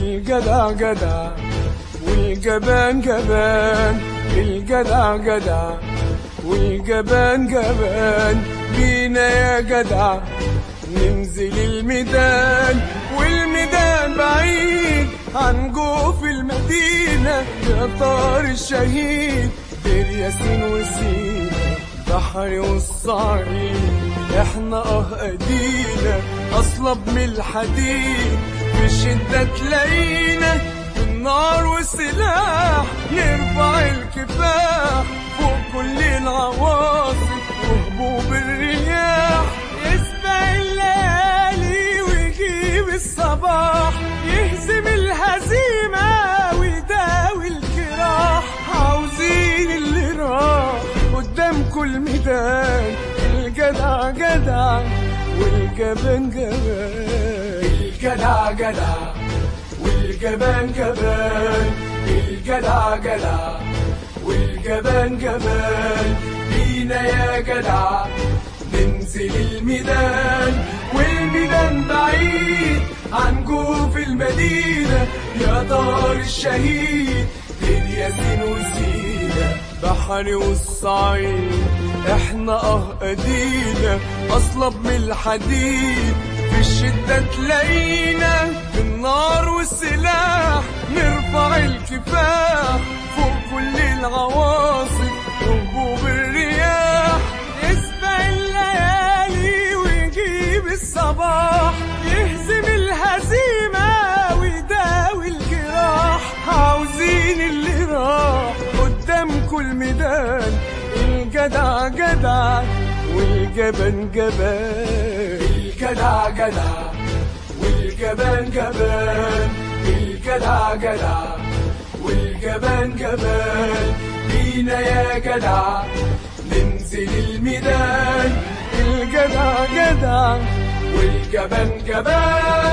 الجدع جدع والجبان جبان الجدع جدع والجبان جبان بينا يا جدع ننزل الميدان والميدان بعيد عن جوف المدينة يا طار الشهيد دير ياسين وسينا بحر والصعيد احنا اه ادينا اصلب من الحديد في الشدة تلاقينا النار والسلاح نرفع الكفاح فوق كل العواصف وهبوب الرياح يسبق الليالي ويجيب الصباح يهزم الهزيمة ويداوي الجراح عاوزين اللي راح قدام كل ميدان الجدع جدع والجبان جبان الجدع جدع والجبان جبان الجدع جدع والجبان جبان بينا يا جدع ننزل الميدان والميدان بعيد عن جوف المدينة يا دار الشهيد بين ياسين وسينا بحري والصعيد احنا اه ادينا اصلب من الحديد في الشدة تلاقينا في النار والسلاح نرفع الكفاح فوق كل العواصف وهبوب الرياح يسبق الليالي ويجيب الصباح يهزم الهزيمة ويداوي الجراح عاوزين اللي راح قدام كل ميدان الجدع جدع والجبان جبان الجدع جدع والجبان جبان الجدع جدع والجبان جبان بينا يا جدع ننزل الميدان الجدع جدع والجبان جبان